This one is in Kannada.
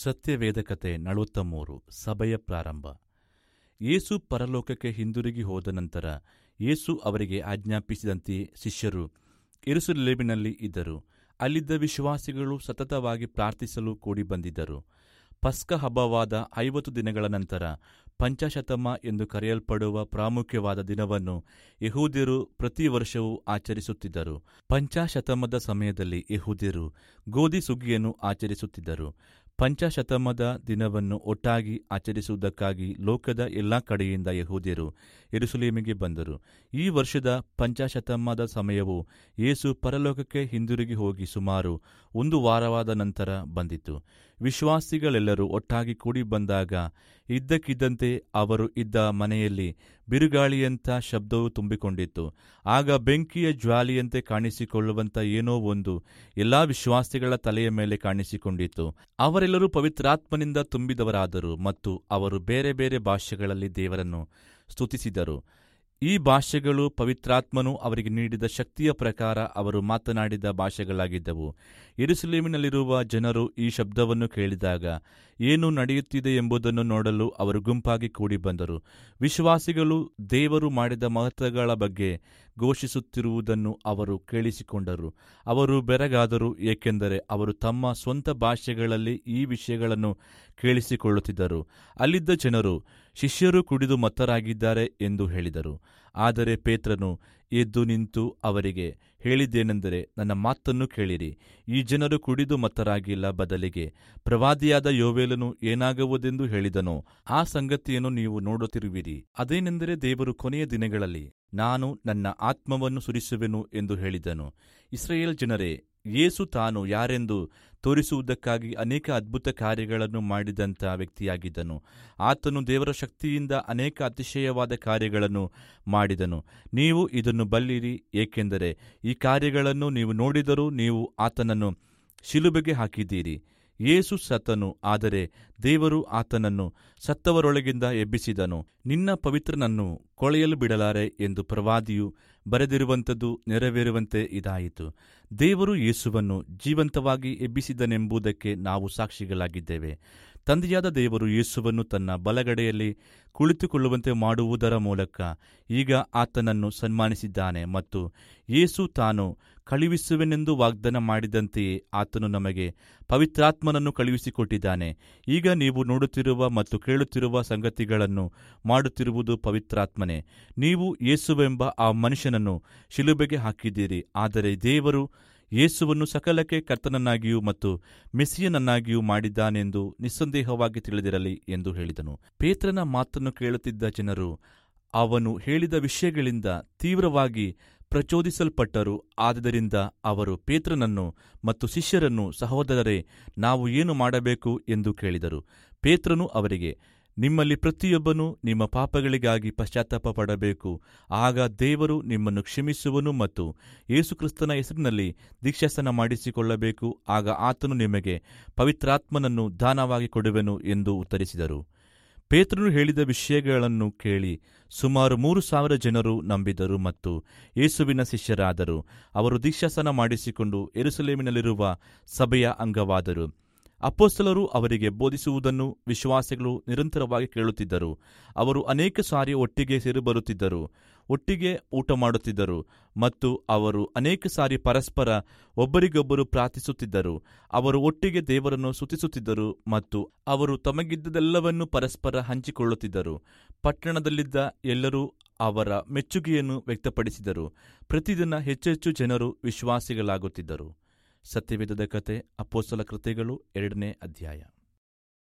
ಸತ್ಯವೇದ ಕತೆ ನಲವತ್ತ ಮೂರು ಸಭೆಯ ಪ್ರಾರಂಭ ಯೇಸು ಪರಲೋಕಕ್ಕೆ ಹಿಂದಿರುಗಿ ಹೋದ ನಂತರ ಯೇಸು ಅವರಿಗೆ ಆಜ್ಞಾಪಿಸಿದಂತೆಯೇ ಶಿಷ್ಯರು ಯೆರೂಸಲೇಮಿನಲ್ಲಿ ಇದ್ದರು ಅಲ್ಲಿದ್ದ ವಿಶ್ವಾಸಿಗಳು ಸತತವಾಗಿ ಪ್ರಾರ್ಥಿಸಲು ಕೂಡಿಬಂದಿದ್ದರು ಪಸ್ಕ ಹಬ್ಬವಾದ ಐವತ್ತು ದಿನಗಳ ನಂತರ ಪಂಚಾಶತಮ ಎಂದು ಕರೆಯಲ್ಪಡುವ ಪ್ರಾಮುಖ್ಯವಾದ ದಿನವನ್ನು ಯಹೂದ್ಯರು ಪ್ರತಿ ವರ್ಷವೂ ಆಚರಿಸುತ್ತಿದ್ದರು ಪಂಚಾಶತಮದ ಸಮಯದಲ್ಲಿ ಯಹೂದ್ಯರು ಗೋಧಿ ಸುಗ್ಗಿಯನ್ನು ಆಚರಿಸುತ್ತಿದ್ದರು ಪಂಚಾಶತಮದ ದಿನವನ್ನು ಒಟ್ಟಾಗಿ ಆಚರಿಸುವುದಕ್ಕಾಗಿ ಲೋಕದ ಎಲ್ಲಾ ಕಡೆಯಿಂದ ಯಹೂದ್ಯರು ಯೆರೂಸಲೇಮಿಗೆ ಬಂದರು ಈ ವರ್ಷದ ಪಂಚಾಶತಮದ ಸಮಯವು ಯೇಸು ಪರಲೋಕಕ್ಕೆ ಹಿಂದಿರುಗಿ ಹೋಗಿ ಸುಮಾರು ಒಂದು ವಾರವಾದ ನಂತರ ಬಂದಿತು ವಿಶ್ವಾಸಿಗಳೆಲ್ಲರೂ ಒಟ್ಟಾಗಿ ಕೂಡಿ ಬಂದಾಗ ಇದ್ದಕ್ಕಿದ್ದಂತೆ ಅವರು ಇದ್ದ ಮನೆಯಲ್ಲಿ ಬಿರುಗಾಳಿಯಂಥ ಶಬ್ದವು ತುಂಬಿಕೊಂಡಿತ್ತು ಆಗ ಬೆಂಕಿಯ ಜ್ವಾಲಿಯಂತೆ ಕಾಣಿಸಿಕೊಳ್ಳುವಂಥ ಏನೋ ಒಂದು ಎಲ್ಲಾ ವಿಶ್ವಾಸಿಗಳ ತಲೆಯ ಮೇಲೆ ಕಾಣಿಸಿಕೊಂಡಿತು ಅವರೆಲ್ಲರೂ ಪವಿತ್ರಾತ್ಮನಿಂದ ತುಂಬಿದವರಾದರು ಮತ್ತು ಅವರು ಬೇರೆ ಬೇರೆ ಭಾಷೆಗಳಲ್ಲಿ ದೇವರನ್ನು ಸ್ತುತಿಸಿದರು ಈ ಭಾಷೆಗಳು ಪವಿತ್ರಾತ್ಮನು ಅವರಿಗೆ ನೀಡಿದ ಶಕ್ತಿಯ ಪ್ರಕಾರ ಅವರು ಮಾತನಾಡಿದ ಭಾಷೆಗಳಾಗಿದ್ದವು ಯೆರೂಸಲೇಮಿನಲ್ಲಿರುವ ಜನರು ಈ ಶಬ್ದವನ್ನು ಕೇಳಿದಾಗ ಏನು ನಡೆಯುತ್ತಿದೆ ಎಂಬುದನ್ನು ನೋಡಲು ಅವರು ಗುಂಪಾಗಿ ಕೂಡಿ ಬಂದರು ವಿಶ್ವಾಸಿಗಳು ದೇವರು ಮಾಡಿದ ಮಹತ್ವಗಳ ಬಗ್ಗೆ ಘೋಷಿಸುತ್ತಿರುವುದನ್ನು ಅವರು ಕೇಳಿಸಿಕೊಂಡರು ಅವರು ಬೆರಗಾದರು ಏಕೆಂದರೆ ಅವರು ತಮ್ಮ ಸ್ವಂತ ಭಾಷೆಗಳಲ್ಲಿ ಈ ವಿಷಯಗಳನ್ನು ಕೇಳಿಸಿಕೊಳ್ಳುತ್ತಿದ್ದರು ಅಲ್ಲಿದ್ದ ಜನರು ಶಿಷ್ಯರು ಕುಡಿದು ಮತ್ತರಾಗಿದ್ದಾರೆ ಎಂದು ಹೇಳಿದರು ಆದರೆ ಪೇತ್ರನು ಎದ್ದು ನಿಂತು ಅವರಿಗೆ ಹೇಳಿದ್ದೇನೆಂದರೆ ನನ್ನ ಮಾತನ್ನು ಕೇಳಿರಿ ಈ ಜನರು ಕುಡಿದು ಮತ್ತರಾಗಿಲ್ಲ ಬದಲಿಗೆ ಪ್ರವಾದಿಯಾದ ಯೋವೇಲನು ಏನಾಗುವುದೆಂದು ಹೇಳಿದನೋ ಆ ಸಂಗತಿಯನ್ನು ನೀವು ನೋಡುತ್ತಿರುವಿರಿ ಅದೇನೆಂದರೆ ದೇವರು ಕೊನೆಯ ದಿನಗಳಲ್ಲಿ ನಾನು ನನ್ನ ಆತ್ಮವನ್ನು ಸುರಿಸುವೆನು ಎಂದು ಹೇಳಿದನು ಇಸ್ರೇಲ್ ಜನರೇ ಯೇಸು ತಾನು ಯಾರೆಂದು ತೋರಿಸುವುದಕ್ಕಾಗಿ ಅನೇಕ ಅದ್ಭುತ ಕಾರ್ಯಗಳನ್ನು ಮಾಡಿದಂಥ ವ್ಯಕ್ತಿಯಾಗಿದ್ದನು ಆತನು ದೇವರ ಶಕ್ತಿಯಿಂದ ಅನೇಕ ಅತಿಶಯವಾದ ಕಾರ್ಯಗಳನ್ನು ಮಾಡಿದನು ನೀವು ಇದನ್ನು ಬಲ್ಲಿರಿ ಏಕೆಂದರೆ ಈ ಕಾರ್ಯಗಳನ್ನು ನೀವು ನೋಡಿದರೂ ನೀವು ಆತನನ್ನು ಶಿಲುಬೆಗೆ ಹಾಕಿದ್ದೀರಿ ಯೇಸು ಸತ್ತನು ಆದರೆ ದೇವರು ಆತನನ್ನು ಸತ್ತವರೊಳಗಿಂದ ಎಬ್ಬಿಸಿದನು ನಿನ್ನ ಪವಿತ್ರನನ್ನು ಕೊಳೆಯಲು ಬಿಡಲಾರೆ ಎಂದು ಪ್ರವಾದಿಯು ಬರೆದಿರುವಂಥದ್ದು ನೆರವೇರುವಂತೆ ಇದಾಯಿತು ದೇವರು ಯೇಸುವನ್ನು ಜೀವಂತವಾಗಿ ಎಬ್ಬಿಸಿದನೆಂಬುದಕ್ಕೆ ನಾವು ಸಾಕ್ಷಿಗಳಾಗಿದ್ದೇವೆ ತಂದೆಯಾದ ದೇವರು ಯೇಸುವನ್ನು ತನ್ನ ಬಲಗಡೆಯಲ್ಲಿ ಕುಳಿತುಕೊಳ್ಳುವಂತೆ ಮಾಡುವುದರ ಮೂಲಕ ಈಗ ಆತನನ್ನು ಸನ್ಮಾನಿಸಿದ್ದಾನೆ ಮತ್ತು ಯೇಸು ತಾನು ಕಳುಹಿಸುವೆನೆಂದು ವಾಗ್ದಾನ ಮಾಡಿದಂತೆಯೇ ಆತನು ನಮಗೆ ಪವಿತ್ರಾತ್ಮನನ್ನು ಕಳುಹಿಸಿಕೊಟ್ಟಿದ್ದಾನೆ ಈಗ ನೀವು ನೋಡುತ್ತಿರುವ ಮತ್ತು ಕೇಳುತ್ತಿರುವ ಸಂಗತಿಗಳನ್ನು ಮಾಡುತ್ತಿರುವುದು ಪವಿತ್ರಾತ್ಮನೇ ನೀವು ಯೇಸುವೆಂಬ ಆ ಮನುಷ್ಯನನ್ನು ಶಿಲುಬೆಗೆ ಹಾಕಿದ್ದೀರಿ ಆದರೆ ದೇವರು ಯೇಸುವನ್ನು ಸಕಲಕ್ಕೆ ಕರ್ತನನ್ನಾಗಿಯೂ ಮತ್ತು ಮೆಸ್ಸಿಯನನ್ನಾಗಿಯೂ ಮಾಡಿದ್ದಾನೆಂದು ನಿಸ್ಸಂದೇಹವಾಗಿ ತಿಳಿದಿರಲಿ ಎಂದು ಹೇಳಿದನು ಪೇತ್ರನ ಮಾತನ್ನು ಕೇಳುತ್ತಿದ್ದ ಜನರು ಅವನು ಹೇಳಿದ ವಿಷಯಗಳಿಂದ ತೀವ್ರವಾಗಿ ಪ್ರಚೋದಿಸಲ್ಪಟ್ಟರು ಆದ್ದರಿಂದ ಅವರು ಪೇತ್ರನನ್ನು ಮತ್ತು ಶಿಷ್ಯರನ್ನು ಸಹೋದರರೇ ನಾವು ಏನು ಮಾಡಬೇಕು ಎಂದು ಕೇಳಿದರು ಪೇತ್ರನು ಅವರಿಗೆ ನಿಮ್ಮಲ್ಲಿ ಪ್ರತಿಯೊಬ್ಬನೂ ನಿಮ್ಮ ಪಾಪಗಳಿಗಾಗಿ ಪಶ್ಚಾತ್ತಾಪ ಪಡಬೇಕು ಆಗ ದೇವರು ನಿಮ್ಮನ್ನು ಕ್ಷಮಿಸುವನು ಮತ್ತು ಯೇಸುಕ್ರಿಸ್ತನ ಹೆಸರಿನಲ್ಲಿ ದೀಕ್ಷಾಸನ ಮಾಡಿಸಿಕೊಳ್ಳಬೇಕು ಆಗ ಆತನು ನಿಮಗೆ ಪವಿತ್ರಾತ್ಮನನ್ನು ದಾನವಾಗಿ ಕೊಡುವೆನು ಎಂದು ಉತ್ತರಿಸಿದರು ಪೇತ್ರನು ಹೇಳಿದ ವಿಷಯಗಳನ್ನು ಕೇಳಿ ಸುಮಾರು ಮೂರು ಸಾವಿರ ಜನರು ನಂಬಿದರು ಮತ್ತು ಯೇಸುವಿನ ಶಿಷ್ಯರಾದರು ಅವರು ದೀಕ್ಷಾಸನ ಮಾಡಿಸಿಕೊಂಡು ಎರುಸಲೇಮಿನಲ್ಲಿರುವ ಸಭೆಯ ಅಂಗವಾದರು ಅಪ್ಪೋಸ್ತಲರು ಅವರಿಗೆ ಬೋಧಿಸುವುದನ್ನು ವಿಶ್ವಾಸಿಗಳು ನಿರಂತರವಾಗಿ ಕೇಳುತ್ತಿದ್ದರು ಅವರು ಅನೇಕ ಸಾರಿ ಒಟ್ಟಿಗೆ ಸೇರಿಬರುತ್ತಿದ್ದರು ಒಟ್ಟಿಗೆ ಊಟ ಮಾಡುತ್ತಿದ್ದರು ಮತ್ತು ಅವರು ಅನೇಕ ಸಾರಿ ಪರಸ್ಪರ ಒಬ್ಬರಿಗೊಬ್ಬರು ಪ್ರಾರ್ಥಿಸುತ್ತಿದ್ದರು ಅವರು ಒಟ್ಟಿಗೆ ದೇವರನ್ನು ಸುತಿಸುತ್ತಿದ್ದರು ಮತ್ತು ಅವರು ತಮಗಿದ್ದದೆಲ್ಲವನ್ನೂ ಪರಸ್ಪರ ಹಂಚಿಕೊಳ್ಳುತ್ತಿದ್ದರು ಪಟ್ಟಣದಲ್ಲಿದ್ದ ಎಲ್ಲರೂ ಅವರ ಮೆಚ್ಚುಗೆಯನ್ನು ವ್ಯಕ್ತಪಡಿಸಿದರು ಪ್ರತಿದಿನ ಹೆಚ್ಚೆಚ್ಚು ಜನರು ವಿಶ್ವಾಸಿಗಳಾಗುತ್ತಿದ್ದರು ಸತ್ಯವೇದದ ಕತೆ ಅಪ್ಪೋಸಲ ಕೃತಿಗಳು ಎರಡನೇ ಅಧ್ಯಾಯ